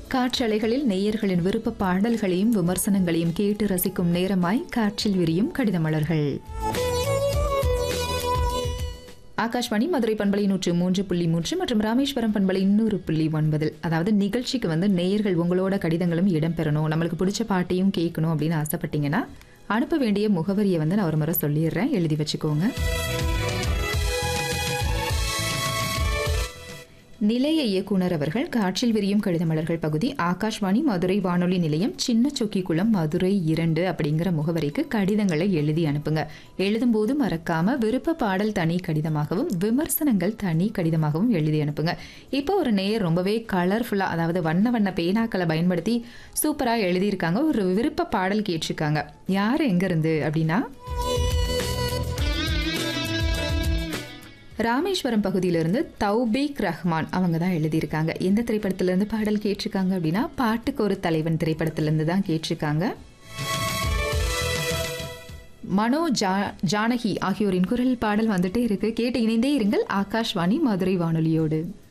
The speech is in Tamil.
காற்றலைகளில் நேயர்களின் விருப்ப பாடல்களையும் விமர்சனங்களையும் கேட்டு ரசிக்கும் நேரமாய் காற்றில் விரியும் கடிதமலர்கள் ஆகாஷ்வாணி மதுரை பண்பலை நூற்று மூன்று புள்ளி மூன்று மற்றும் ராமேஸ்வரம் பண்பலை இன்னூறு புள்ளி ஒன்பதில் அதாவது நிகழ்ச்சிக்கு வந்து நேயர்கள் உங்களோட கடிதங்களும் இடம்பெறணும் நம்மளுக்கு பிடிச்ச பாட்டையும் கேட்கணும் அப்படின்னு ஆசைப்பட்டீங்கன்னா அனுப்ப வேண்டிய முகவரியை வந்து நான் ஒரு முறை சொல்லிடுறேன் எழுதி வச்சுக்கோங்க நிலைய இயக்குனர் அவர்கள் காற்றில் விரியும் கடிதமலர்கள் பகுதி ஆகாஷ்வாணி மதுரை வானொலி நிலையம் சின்ன சொக்கிக்குளம் மதுரை இரண்டு அப்படிங்கிற முகவரிக்கு கடிதங்களை எழுதி அனுப்புங்க எழுதும்போது மறக்காம விருப்ப பாடல் தனி கடிதமாகவும் விமர்சனங்கள் தனி கடிதமாகவும் எழுதி அனுப்புங்க இப்போ ஒரு நேயர் ரொம்பவே கலர்ஃபுல்லா அதாவது வண்ண வண்ண பேனாக்களை பயன்படுத்தி சூப்பரா எழுதியிருக்காங்க ஒரு விருப்ப பாடல் கேட்டிருக்காங்க யார் எங்க இருந்து அப்படின்னா ராமேஸ்வரம் பகுதியிலிருந்து தௌபீக் ரஹ்மான் அவங்க தான் எழுதியிருக்காங்க எந்த திரைப்படத்திலிருந்து பாடல் கேட்டிருக்காங்க அப்படின்னா பாட்டுக்கு ஒரு தலைவன் திரைப்படத்திலிருந்து தான் கேட்டிருக்காங்க மனோ ஜா ஜானகி ஆகியோரின் குரல் பாடல் வந்துட்டே இருக்கு கேட்டு இணைந்தே இருங்கள் ஆகாஷ்வாணி மதுரை வானொலியோடு